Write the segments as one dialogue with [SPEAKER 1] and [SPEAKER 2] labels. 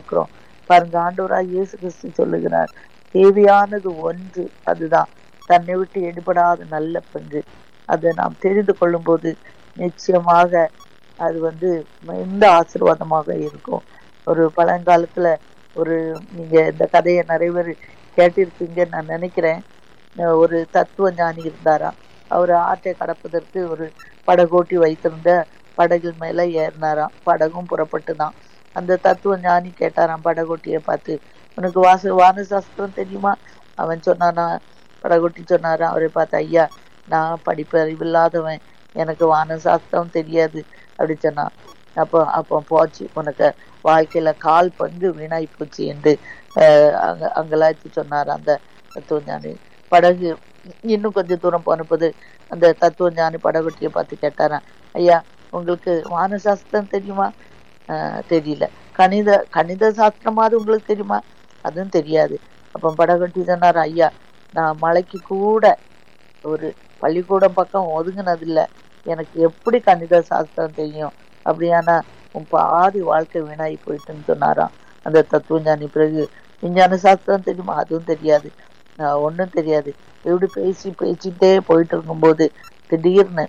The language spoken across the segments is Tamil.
[SPEAKER 1] இருக்கிறோம் பாருங்க ஆண்டவராய் இயேசு கிறிஸ்து சொல்லுகிறார் தேவையானது ஒன்று அதுதான் தன்னை விட்டு எடுபடாத நல்ல பங்கு அதை நாம் தெரிந்து கொள்ளும் போது நிச்சயமாக அது வந்து எந்த ஆசீர்வாதமாக இருக்கும் ஒரு பழங்காலத்துல ஒரு நீங்க இந்த கதையை நிறைய பேர் கேட்டிருப்பீங்கன்னு நான் நினைக்கிறேன் அஹ் ஒரு தத்துவ ஞானி இருந்தாராம் அவர் ஆற்றை கடப்பதற்கு ஒரு படகோட்டி வைத்திருந்த படகு மேல ஏறினாராம் படகும் புறப்பட்டுதான் அந்த தத்துவ ஞானி கேட்டாராம் படகோட்டியை பார்த்து உனக்கு வாச வான சாஸ்திரம் தெரியுமா அவன் சொன்னானா படகோட்டி சொன்னாராம் அவரை பார்த்து ஐயா நான் படிப்பு அறிவில்லாதவன் எனக்கு வான சாஸ்திரம் தெரியாது அப்படி சொன்னான் அப்போ அப்போ போச்சு உனக்கு வாழ்க்கையில கால் பங்கு வீணாய் போச்சு என்று அஹ், அங்க அங்கலாய்த்து சொன்னார் அந்த தத்துவ ஞானி படகு இன்னும் கொஞ்சம் தூரம் போனபோது அந்த தத்துவ ஞானி படகொட்டியை பார்த்து கேட்டாராம் ஐயா உங்களுக்கு வான சாஸ்திரம் தெரியுமா ஆஹ் தெரியல கணித கணித சாஸ்திரமாவது உங்களுக்கு தெரியுமா அதுவும் தெரியாது அப்ப படகொட்டி சொன்னார் ஐயா நான் மலைக்கு கூட ஒரு பள்ளிக்கூடம் பக்கம் ஒதுங்கினதில்ல எனக்கு எப்படி கணித சாஸ்திரம் தெரியும் அப்படியானா உன் பாதி வாழ்க்கை வீணாகி போயிட்டுன்னு சொன்னாராம் அந்த தத்துவ ஞானி பிறகு விஞ்ஞான சாஸ்திரம் தெரியுமா அதுவும் தெரியாது ஆஹ் ஒண்ணும் தெரியாது இப்படி பேசி பேசிட்டே போயிட்டு இருக்கும்போது திடீர்னு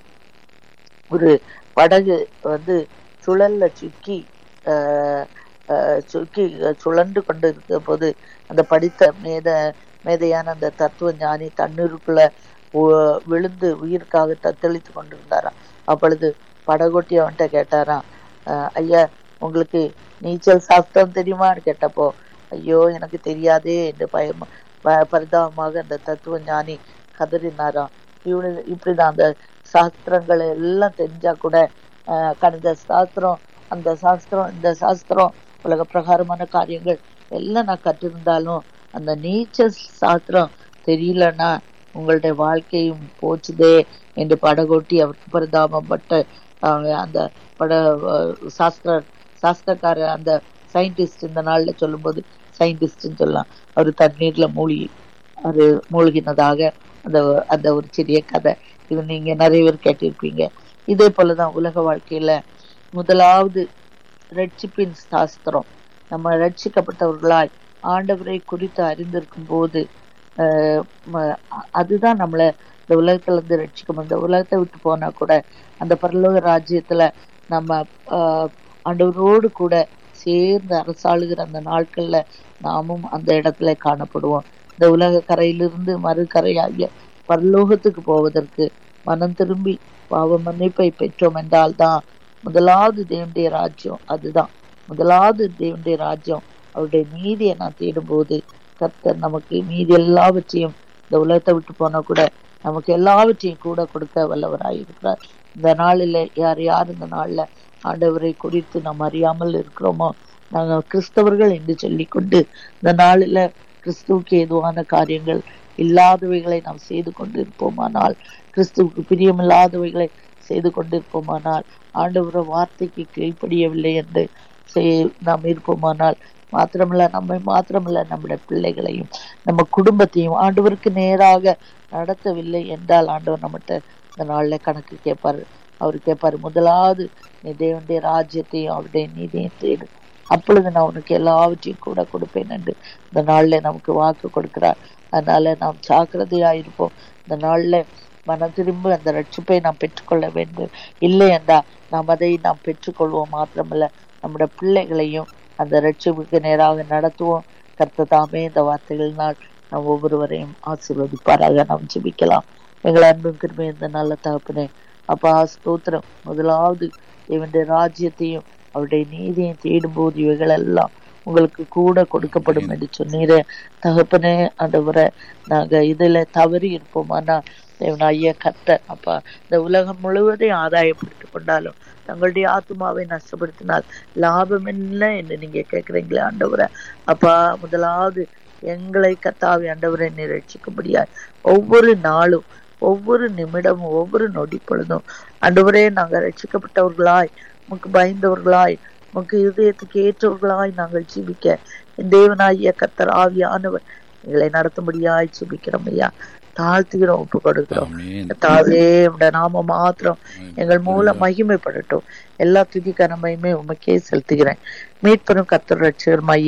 [SPEAKER 1] ஒரு படகு வந்து சுழல்ல சிக்கி ஆஹ் ஆஹ் சுக்கி சுழண்டு கொண்டு இருக்க போது அந்த படித்த மேத மேதையான அந்த தத்துவ ஞானி தண்ணீருக்குள்ள உ- விழுந்து உயிருக்காக தத்தளித்து கொண்டிருந்தாராம் அப்பொழுது படகோட்டி அவன்கிட்ட கேட்டாராம் ஆஹ் ஐயா உங்களுக்கு நீச்சல் சாஸ்திரம் தெரியுமான்னு கேட்டப்போ ஐயோ எனக்கு தெரியாதே என்று பயம் ப- பரிதாபமாக அந்த தத்துவ ஞானி கதறினாராம் இவனு இப்படிதான் அந்த சாஸ்திரங்கள் எல்லாம் தெரிஞ்சா கூட ஆஹ் கணித சாஸ்திரம் அந்த சாஸ்திரம் இந்த சாஸ்திரம் உலக பிரகாரமான காரியங்கள் எல்லாம் நான் கற்றிருந்தாலும் அந்த நீச்சல் சாஸ்திரம் தெரியலன்னா உங்களுடைய வாழ்க்கையும் போச்சுதே என்று படகோட்டி அவருக்கு பரிதாபப்பட்ட ஆஹ் அந்த பட ஆஹ் சாஸ்திர சாஸ்திரக்காரர் அந்த சயின்டிஸ்ட் இந்த நாள்ல சொல்லும்போது சயின்டிஸ்ட்னு சொல்லலாம் அவர் தண்ணீர்ல மூழ்கி அது மூழ்கினதாக அந்த அந்த ஒரு சிறிய கதை இது நீங்க நிறைய பேர் கேட்டிருப்பீங்க இதே போலதான் உலக வாழ்க்கையில முதலாவது ரட்சிப்பின் சாஸ்திரம் நம்ம ரட்சிக்கப்பட்டவர்களாய் ஆண்டவரை குறித்து அறிந்திருக்கும் போது ஆஹ் ம- அதுதான் நம்மள இந்த உலகத்துல இருந்து ரட்சிக்கும் இந்த உலகத்தை விட்டு போனா கூட அந்த பரலோக ராஜ்யத்துல நம்ம ஆஹ் ஆண்டவரோடு கூட சேர்ந்து அரசாளுகிற அந்த நாட்கள்ல நாமும் அந்த இடத்துல காணப்படுவோம் இந்த உலக கரையிலிருந்து மறுகரையாகிய பரலோகத்துக்கு போவதற்கு மனம் திரும்பி பாவ மன்னிப்பை பெற்றோம் என்றால் தான் முதலாவது தேவனுடைய ராஜ்யம் அதுதான் முதலாவது தேவனுடைய ராஜ்யம் அவருடைய நீதியை நான் தேடும்போது கர்த்தர் நமக்கு மீதி எல்லாவற்றையும் இந்த உலகத்தை விட்டு போனா கூட நமக்கு எல்லாவற்றையும் கூட கொடுக்க வல்லவராயிருக்கிறார் இந்த நாளில் யார் யார் இந்த நாள்ல ஆண்டவரை குறித்து நாம் அறியாமல் இருக்கிறோமோ நாங்கள் கிறிஸ்தவர்கள் என்று சொல்லிக்கொண்டு இந்த நாளில் கிறிஸ்துவுக்கு ஏதுவான காரியங்கள் இல்லாதவைகளை நாம் செய்து கொண்டிருப்போமானால் கிறிஸ்துவுக்கு பிரியமில்லாதவைகளை செய்து கொண்டிருப்போமானால் ஆண்டவர வார்த்தைக்கு கீழ்ப்படியவில்லை என்று செய்- நாம் இருப்போமானால் மாத்திரமல்ல நம்மை மாத்திரமல்ல நம்முடைய பிள்ளைகளையும் நம்ம குடும்பத்தையும் ஆண்டவருக்கு நேராக நடத்தவில்லை என்றால் ஆண்டவர் நம்மகிட்ட இந்த நாள்ல கணக்கு கேட்பாரு அவர் கேட்பாரு முதலாவது நீ தேவனுடைய ராஜ்யத்தையும் அவருடைய நீதியையும் தேடு அப்பொழுது நான் உனக்கு எல்லாவற்றையும் கூட கொடுப்பேன் என்று இந்த நாள்ல நமக்கு வாக்கு கொடுக்கிறார் அதனால நாம் ஜாக்கிரதையா இருப்போம் இந்த நாள்ல மனம் திரும்ப அந்த ரட்சிப்பை நாம் பெற்றுக்கொள்ள வேண்டும் இல்லை என்றால் நாம் அதை நாம் பெற்றுக்கொள்வோம் மாத்திரமல்ல நம்முடைய பிள்ளைகளையும் அந்த ரட்சிப்புக்கு நேராக நடத்துவோம் கர்த்தர் தாமே இந்த வார்த்தைகளினால் நாம் ஒவ்வொருவரையும் ஆசீர்வதிப்பாராக நாம் ஜெபிக்கலாம் எங்கள் அன்பும் கிருபை இந்த நல்ல தகப்பனே அப்பா ஸ்தோத்திரம் முதலாவது இவனுடைய ராஜ்யத்தையும் அவருடைய நீதியையும் தேடும்போது இவைகள் எல்லாம் உங்களுக்கு கூட கொடுக்கப்படும் என்று சொன்னீரே தகப்பனே ஆண்டவரை நாங்க இதுல தவறி இருப்போமானா தேவன் ஐயா கத்த அப்பா இந்த உலகம் முழுவதையும் ஆதாயப்படுத்திக் கொண்டாலும் தங்களுடைய ஆத்மாவை நஷ்டப்படுத்தினால் லாபம் என்ன என்று நீங்க கேக்குறீங்களே ஆண்டவரை அப்பா முதலாவது எங்களை கத்தாவி ஆண்டவரை நிரட்சிக்கும்படியா ஒவ்வொரு நாளும் ஒவ்வொரு நிமிடமும் ஒவ்வொரு நொடி பொழுதும் ஆண்டவரே நாங்க ரட்சிக்கப்பட்டவர்களாய் உமக்கு பயந்தவர்களாய் உமக்கு இதயத்துக்கு ஏற்றவர்களாய் நாங்கள் ஜீவிக்க என் தேவனாகிய கத்தர் ஆவியானவர் எங்களை நடத்தும்படியாய் ஜீவிக்கிறோம் ஐயா தாழ்த்துகிறோம் ஒப்பு கொடுக்கிறோம்
[SPEAKER 2] ஆமென்.
[SPEAKER 1] தாவே உடைய நாம மாத்திரம் எங்கள் மூலம் மகிமைப்படட்டும் எல்லா துதி கனமையுமே உமக்கே செலுத்துகிறேன் மீட்பெரும் கத்தர் ரட்சகருமாய்